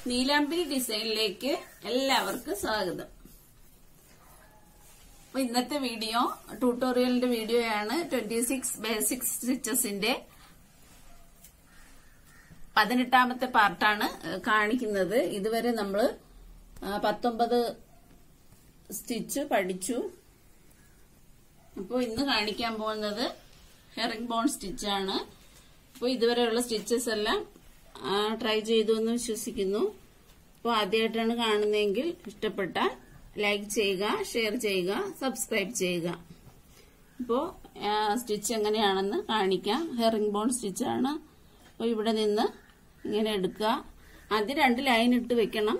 നീലാംബരി ഡിസൈനിലേക്ക് എല്ലാവർക്കും സ്വാഗതം അപ്പൊ ഇന്നത്തെ വീഡിയോ ട്യൂട്ടോറിയലിന്റെ വീഡിയോയാണ് ട്വന്റി സിക്സ് ബേസിക് സ്റ്റിച്ചസിന്റെ പതിനെട്ടാമത്തെ പാർട്ടാണ് ഏഹ്, കാണിക്കുന്നത് ഇതുവരെ നമ്മൾ പത്തൊമ്പത് സ്റ്റിച്ച് പഠിച്ചു അപ്പോൾ ഇന്ന് കാണിക്കാൻ പോകുന്നത് ഹെറിംഗ് ബോൺ സ്റ്റിച്ചാണ് അപ്പോൾ ഇതുവരെയുള്ള സ്റ്റിച്ചസ് എല്ലാം ട്രൈ ചെയ്തു എന്ന് വിശ്വസിക്കുന്നു അപ്പോൾ ആദ്യമായിട്ടാണ് കാണുന്നതെങ്കിൽ ഇഷ്ടപ്പെട്ടാൽ ലൈക്ക് ചെയ്യുക ഷെയർ ചെയ്യുക സബ്സ്ക്രൈബ് ചെയ്യുക അപ്പോൾ സ്റ്റിച്ച് എങ്ങനെയാണെന്ന് കാണിക്കാം ഹെറിംഗ് ബോൺ സ്റ്റിച്ചാണ് അപ്പോൾ ഇവിടെ നിന്ന് ഇങ്ങനെ എടുക്കുക ആദ്യം രണ്ട് ലൈൻ ഇട്ട് വെക്കണം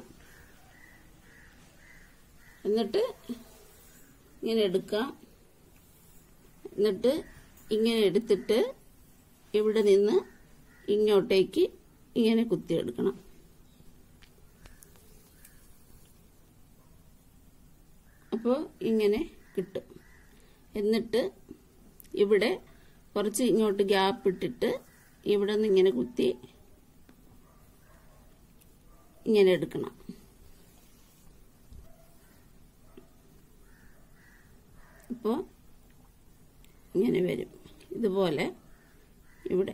എന്നിട്ട് ഇങ്ങനെ എടുക്കുക എന്നിട്ട് ഇങ്ങനെ എടുത്തിട്ട് ഇവിടെ നിന്ന് ഇങ്ങോട്ടേക്ക് ഇങ്ങനെ കുത്തിയെടുക്കണം അപ്പോൾ ഇങ്ങനെ കിട്ടും എന്നിട്ട് ഇവിടെ കുറച്ച് ഇങ്ങോട്ട് ഗ്യാപ്പ് ഇട്ടിട്ട് ഇവിടെ നിന്ന് ഇങ്ങനെ കുത്തി ഇങ്ങനെ എടുക്കണം അപ്പോൾ ഇങ്ങനെ വരും ഇതുപോലെ ഇവിടെ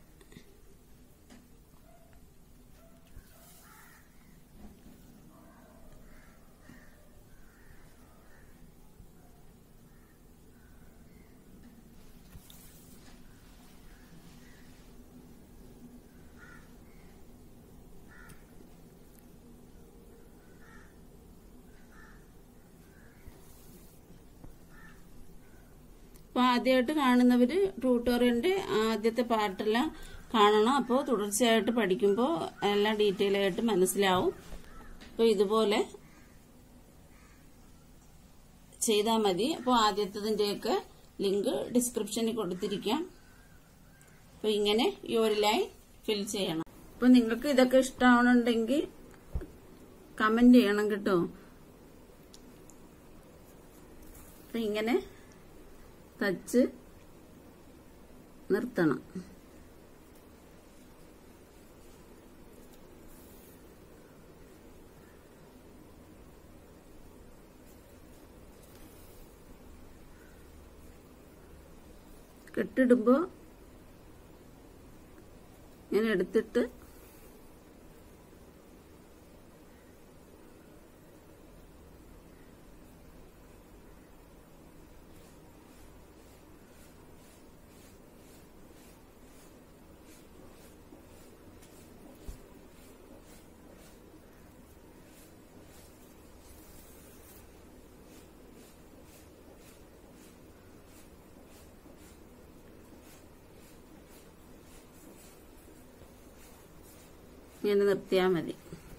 അപ്പോൾ ആദ്യമായിട്ട് കാണുന്നവർ ട്യൂട്ടോറിയലിൻ്റെ ആദ്യത്തെ പാർട്ടെല്ലാം കാണണം അപ്പോൾ തുടർച്ചയായിട്ട് പഠിക്കുമ്പോൾ എല്ലാം ഡീറ്റെയിൽ ആയിട്ട് മനസ്സിലാവും അപ്പോൾ ഇതുപോലെ ചെയ്താൽ മതി അപ്പോൾ ആദ്യത്തതിൻ്റെയൊക്കെ ലിങ്ക് ഡിസ്ക്രിപ്ഷനിൽ കൊടുത്തിരിക്കാം അപ്പോൾ ഇങ്ങനെ ഈ ഒരു ലൈൻ ഫിൽ ചെയ്യണം അപ്പോൾ നിങ്ങൾക്ക് ഇതൊക്കെ ഇഷ്ടമാവണമെന്നുണ്ടെങ്കിൽ കമന്റ് ചെയ്യണം കേട്ടോ അപ്പൊ ഇങ്ങനെ തച്ച് നിർത്തണം കെട്ടിടുമ്പോ ഇങ്ങനെ എടുത്തിട്ട് ഇങ്ങനെ നിർത്തിയാൽ മതി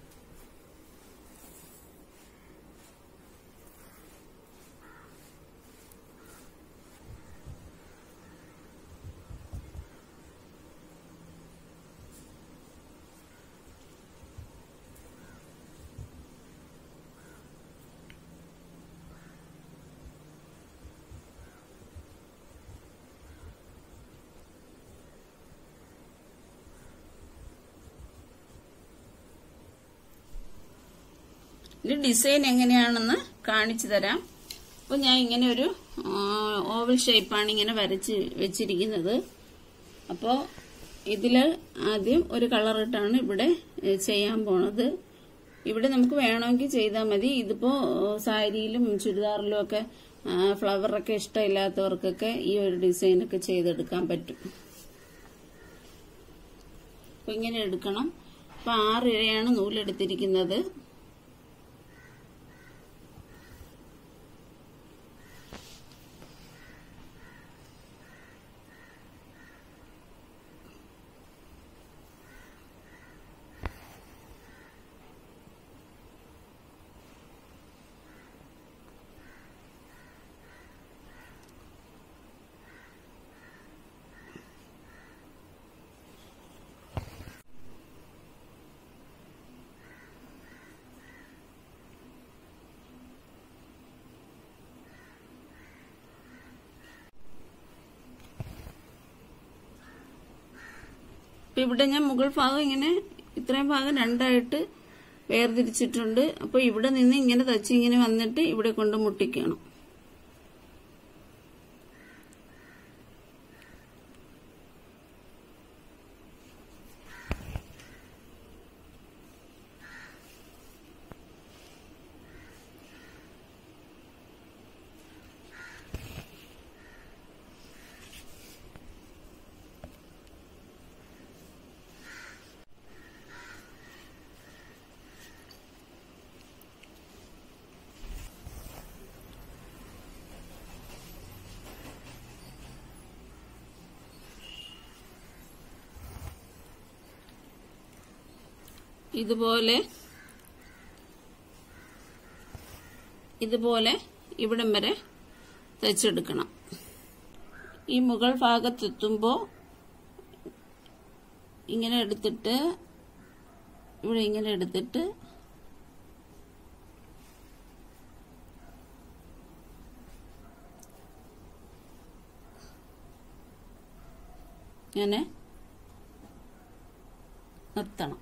ഇത് ഡിസൈൻ എങ്ങനെയാണെന്ന് കാണിച്ചു തരാം അപ്പോൾ ഞാൻ ഇങ്ങനെ ഒരു ഓവൽ ഷേപ്പാണ് ഇങ്ങനെ വരച്ച് വെച്ചിരിക്കുന്നത് അപ്പോൾ ഇതിൽ ആദ്യം ഒരു കളർ ഇട്ടാണ് ഇവിടെ ഏ, ചെയ്യാൻ പോണത് ഇവിടെ നമുക്ക് വേണമെങ്കിൽ ചെയ്താൽ മതി ഇതിപ്പോ സാരിയിലും ചുരിദാറിലും ഒക്കെ ഫ്ലവറൊക്കെ ഇഷ്ടമില്ലാത്തവർക്കൊക്കെ ഈ ഒരു ഡിസൈനൊക്കെ ചെയ്തെടുക്കാൻ പറ്റും അപ്പൊ ഇങ്ങനെ എടുക്കണം അപ്പൊ ആറ് ഇഴയാണ് നൂലെടുത്തിരിക്കുന്നത് ഇപ്പൊ ഇവിടെ ഞാൻ മുകൾ ഭാഗം ഇങ്ങനെ ഇത്രയും ഭാഗം രണ്ടായിട്ട് വേർതിരിച്ചിട്ടുണ്ട് അപ്പോൾ ഇവിടെ നിന്ന് ഇങ്ങനെ തച്ച് ഇങ്ങനെ വന്നിട്ട് ഇവിടെ കൊണ്ട് മുട്ടിക്കണം ഇതുപോലെ ഇതുപോലെ ഇവിടം വരെ തയ്ച്ചെടുക്കണം ഈ മുകൾ ഭാഗത്തെത്തുമ്പോൾ ഇങ്ങനെ എടുത്തിട്ട് ഇവിടെ ഇങ്ങനെ എടുത്തിട്ട് ഇങ്ങനെ നിർത്തണം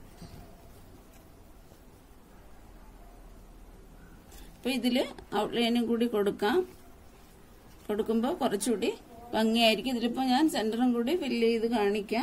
അപ്പോൾ ഇതിൽ ഔട്ട്ലൈനും കൂടി കൊടുക്കാം കൊടുക്കുമ്പോൾ കുറച്ചുകൂടി ഭംഗിയായിരിക്കും ഇതിലിപ്പോൾ ഞാൻ സെൻറ്ററും കൂടി ഫില്ല് ചെയ്ത് കാണിക്കാം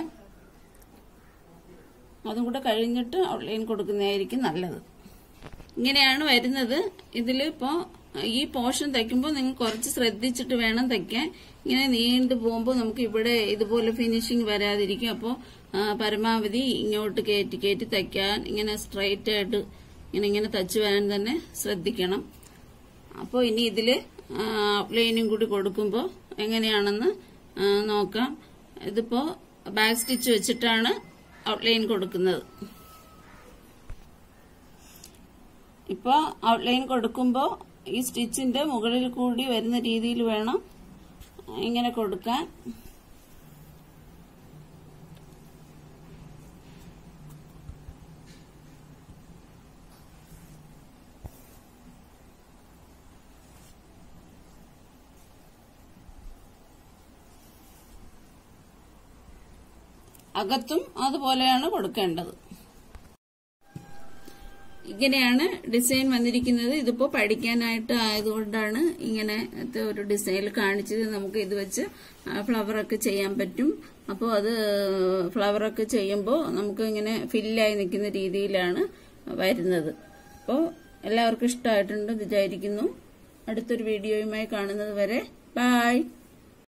അതും കൂടെ കഴിഞ്ഞിട്ട് ഔട്ട്ലൈൻ കൊടുക്കുന്നതായിരിക്കും നല്ലത് ഇങ്ങനെയാണ് വരുന്നത് ഇതിലിപ്പോൾ ഈ പോർഷൻ തയ്ക്കുമ്പോൾ നിങ്ങൾ കുറച്ച് ശ്രദ്ധിച്ചിട്ട് വേണം തയ്ക്കാൻ ഇങ്ങനെ നീണ്ടു പോകുമ്പോൾ നമുക്ക് ഇവിടെ ഇതുപോലെ ഫിനിഷിങ് വരാതിരിക്കും അപ്പോൾ പരമാവധി ഇങ്ങോട്ട് കയറ്റി കയറ്റി തയ്ക്കാൻ ഇങ്ങനെ സ്ട്രൈറ്റ് ആയിട്ട് ഇങ്ങനെ ഇങ്ങനെ തച്ച് വരാൻ തന്നെ ശ്രദ്ധിക്കണം അപ്പോൾ ഇനി ഇതിൽ ഔട്ട്ലൈനും കൂടി കൊടുക്കുമ്പോൾ എങ്ങനെയാണെന്ന് ആ, നോക്കാം ഇതിപ്പോൾ ബാക്ക് സ്റ്റിച്ച് വെച്ചിട്ടാണ് ഔട്ട്ലൈൻ കൊടുക്കുന്നത് ഇപ്പോൾ ഔട്ട്ലൈൻ കൊടുക്കുമ്പോൾ ഈ സ്റ്റിച്ചിന്റെ മുകളിൽ കൂടി വരുന്ന രീതിയിൽ വേണം ഇങ്ങനെ കൊടുക്കാൻ അകത്തും അതുപോലെയാണ് കൊടുക്കേണ്ടത് ഇങ്ങനെയാണ് ഡിസൈൻ വന്നിരിക്കുന്നത് ഇതിപ്പോ പഠിക്കാനായിട്ട് ആയതുകൊണ്ടാണ് ഇങ്ങനത്തെ ഒരു ഡിസൈൻ കാണിച്ചത് നമുക്ക് ഇത് വെച്ച് ഫ്ലവർ ഒക്കെ ചെയ്യാൻ പറ്റും അപ്പോൾ അത് ഫ്ലവർ ഒക്കെ ചെയ്യുമ്പോൾ നമുക്ക് ഇങ്ങനെ ഫില്ലായി നിൽക്കുന്ന രീതിയിലാണ് വരുന്നത് അപ്പോൾ എല്ലാവർക്കും ഇഷ്ടമായിട്ടുണ്ട് വിചാരിക്കുന്നു അടുത്തൊരു വീഡിയോയുമായി കാണുന്നത് വരെ ബായ്